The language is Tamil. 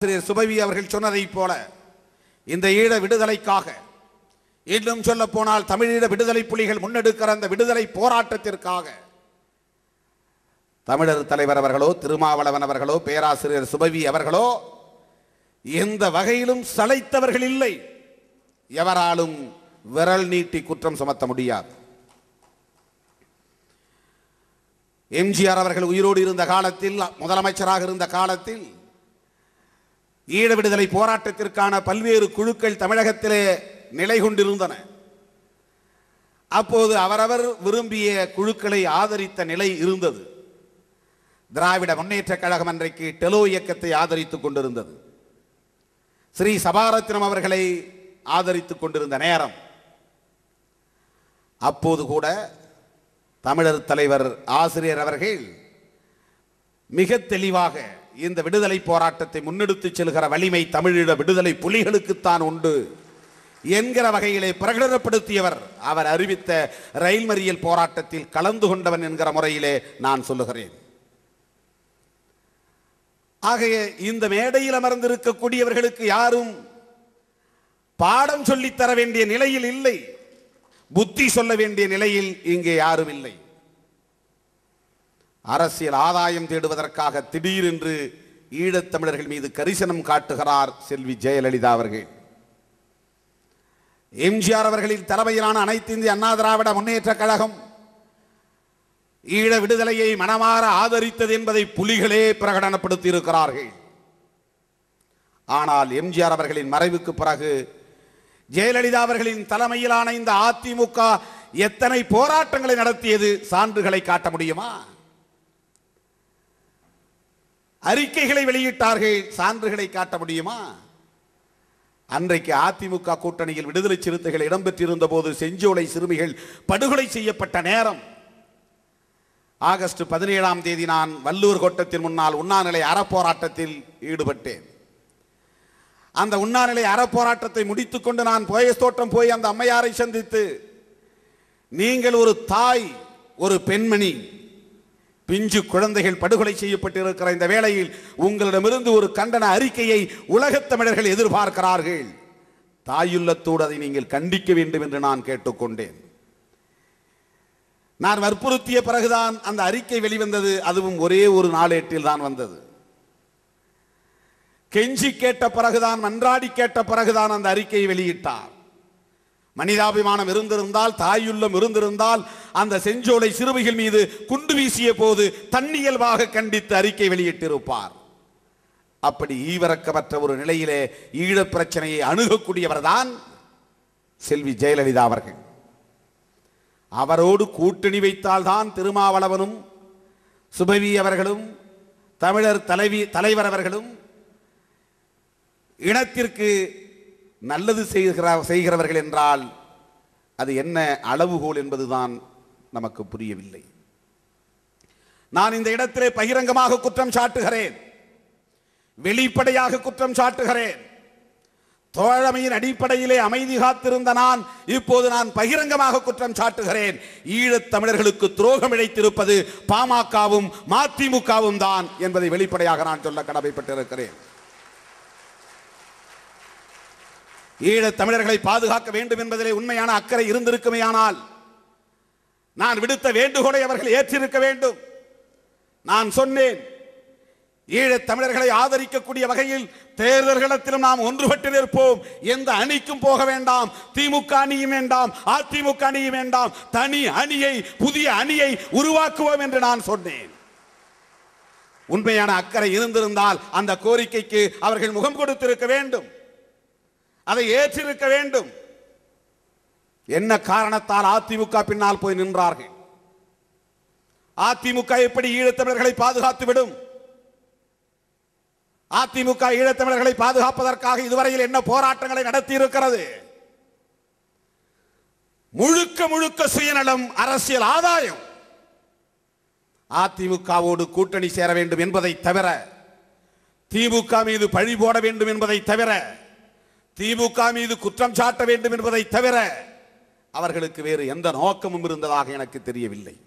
திரு சுபவி அவர்கள் சொன்னதைப் போல இந்த ஈழ விடுதலைக்காக இன்னும் சொல்ல போனால் தமிழீழ விடுதலை புலிகள் முன்னெடுக்கிற அந்த விடுதலை போராட்டத்திற்காக தமிழர் தலைவர் அவர்களோ திருமாவளவன் அவர்களோ பேராசிரியர் சுபவி அவர்களோ எந்த வகையிலும் சளைத்தவர்கள் இல்லை எவராலும் விரல் நீட்டி குற்றம் சுமத்த முடியாது எம்ஜிஆர் அவர்கள் உயிரோடு இருந்த காலத்தில் முதலமைச்சராக இருந்த காலத்தில் ஈழ விடுதலை போராட்டத்திற்கான பல்வேறு குழுக்கள் தமிழகத்திலே நிலை கொண்டிருந்தன அப்போது அவரவர் விரும்பிய குழுக்களை ஆதரித்த நிலை இருந்தது திராவிட முன்னேற்ற கழகம் அன்றைக்கு டெலோ இயக்கத்தை ஆதரித்துக் கொண்டிருந்தது ஸ்ரீ சபாரத்னம் அவர்களை ஆதரித்துக் கொண்டிருந்த நேரம் அப்போது கூட தமிழர் தலைவர் ஆசிரியர் அவர்கள் மிக தெளிவாக இந்த விடுதலை போராட்டத்தை முன்னெடுத்துச் செல்கிற வலிமை தமிழீழ விடுதலை புலிகளுக்குத்தான் உண்டு என்கிற வகையிலே பிரகடனப்படுத்தியவர் அவர் அறிவித்த ரயில் மறியல் போராட்டத்தில் கலந்து கொண்டவன் என்கிற முறையிலே நான் சொல்லுகிறேன் ஆகைய இந்த மேடையில் அமர்ந்திருக்கக்கூடியவர்களுக்கு யாரும் பாடம் சொல்லித் தர வேண்டிய நிலையில் இல்லை புத்தி சொல்ல வேண்டிய நிலையில் இங்கே யாரும் இல்லை அரசியல் ஆதாயம் தேடுவதற்காக திடீரென்று ஈழத்தமிழர்கள் மீது கரிசனம் காட்டுகிறார் செல்வி ஜெயலலிதா அவர்கள் எம்ஜிஆர் அவர்களின் தலைமையிலான அனைத்து இந்திய அண்ணா திராவிட முன்னேற்ற கழகம் ஈழ விடுதலையை மனமாற ஆதரித்தது என்பதை புலிகளே பிரகடனப்படுத்தி இருக்கிறார்கள் ஆனால் எம்ஜிஆர் அவர்களின் மறைவுக்கு பிறகு ஜெயலலிதா அவர்களின் தலைமையிலான இந்த அதிமுக எத்தனை போராட்டங்களை நடத்தியது சான்றுகளை காட்ட முடியுமா அறிக்கைகளை வெளியிட்டார்கள் சான்றுகளை காட்ட முடியுமா அன்றைக்கு அதிமுக கூட்டணியில் விடுதலை சிறுத்தைகள் இடம்பெற்றிருந்த போது செஞ்சோலை சிறுமிகள் படுகொலை செய்யப்பட்ட நேரம் ஆகஸ்ட் பதினேழாம் தேதி நான் வல்லூர் கோட்டத்தின் முன்னால் உண்ணாநிலை அறப்போராட்டத்தில் ஈடுபட்டேன் அந்த உண்ணாநிலை அறப்போராட்டத்தை முடித்துக்கொண்டு நான் போயஸ் தோட்டம் போய் அந்த அம்மையாரை சந்தித்து நீங்கள் ஒரு தாய் ஒரு பெண்மணி பிஞ்சு குழந்தைகள் படுகொலை செய்யப்பட்டிருக்கிற இந்த வேளையில் உங்களிடமிருந்து ஒரு கண்டன அறிக்கையை உலகத் தமிழர்கள் எதிர்பார்க்கிறார்கள் தாயுள்ளத்தோடு அதை நீங்கள் கண்டிக்க வேண்டும் என்று நான் கேட்டுக்கொண்டேன் நான் வற்புறுத்திய பிறகுதான் அந்த அறிக்கை வெளிவந்தது அதுவும் ஒரே ஒரு நாளேட்டில் தான் வந்தது கெஞ்சி கேட்ட பிறகுதான் மன்றாடி கேட்ட பிறகுதான் அந்த அறிக்கையை வெளியிட்டார் மனிதாபிமானம் இருந்திருந்தால் தாயுள்ளம் இருந்திருந்தால் அந்த செஞ்சோலை சிறுமிகள் மீது குண்டு வீசிய போது தன்னியல்பாக கண்டித்து அறிக்கை வெளியிட்டிருப்பார் அப்படி ஈவிரக்கமற்ற ஒரு நிலையிலே ஈழப் பிரச்சனையை அணுகக்கூடியவர்தான் செல்வி ஜெயலலிதா அவர்கள் அவரோடு கூட்டணி வைத்தால்தான் திருமாவளவனும் சுபவி அவர்களும் தமிழர் தலைவி தலைவர் அவர்களும் இனத்திற்கு நல்லது செய்கிற செய்கிறவர்கள் என்றால் அது என்ன அளவுகோல் என்பதுதான் நமக்கு புரியவில்லை நான் இந்த இடத்திலே பகிரங்கமாக குற்றம் சாட்டுகிறேன் வெளிப்படையாக குற்றம் சாட்டுகிறேன் தோழமையின் அடிப்படையிலே அமைதி காத்திருந்த நான் இப்போது நான் பகிரங்கமாக குற்றம் சாட்டுகிறேன் ஈழத் தமிழர்களுக்கு துரோகம் இழைத்திருப்பது பாமகவும் மதிமுகவும் தான் என்பதை வெளிப்படையாக நான் சொல்ல கடமைப்பட்டிருக்கிறேன் ஈழத் தமிழர்களை பாதுகாக்க வேண்டும் என்பதிலே உண்மையான அக்கறை இருந்திருக்குமேயானால் நான் விடுத்த வேண்டுகோளை அவர்கள் ஏற்றிருக்க வேண்டும் நான் சொன்னேன் ஈழத் தமிழர்களை ஆதரிக்கக்கூடிய வகையில் தேர்தல்களத்திலும் நாம் ஒன்றுபட்டு நிற்போம் எந்த அணிக்கும் போக வேண்டாம் திமுக அணியும் வேண்டாம் அதிமுக அணியும் வேண்டாம் தனி அணியை புதிய அணியை உருவாக்குவோம் என்று நான் சொன்னேன் உண்மையான அக்கறை இருந்திருந்தால் அந்த கோரிக்கைக்கு அவர்கள் முகம் கொடுத்திருக்க வேண்டும் அதை ஏற்றிருக்க வேண்டும் என்ன காரணத்தால் அதிமுக பின்னால் போய் நின்றார்கள் அதிமுக எப்படி ஈழத்தமிழர்களை பாதுகாத்து விடும் அதிமுக ஈழத்தமிழர்களை பாதுகாப்பதற்காக இதுவரையில் என்ன போராட்டங்களை நடத்தி இருக்கிறது முழுக்க முழுக்க சுயநலம் அரசியல் ஆதாயம் அதிமுகவோடு கூட்டணி சேர வேண்டும் என்பதை தவிர திமுக மீது பழி போட வேண்டும் என்பதை தவிர திமுக மீது குற்றம் சாட்ட வேண்டும் என்பதை தவிர அவர்களுக்கு வேறு எந்த நோக்கமும் இருந்ததாக எனக்கு தெரியவில்லை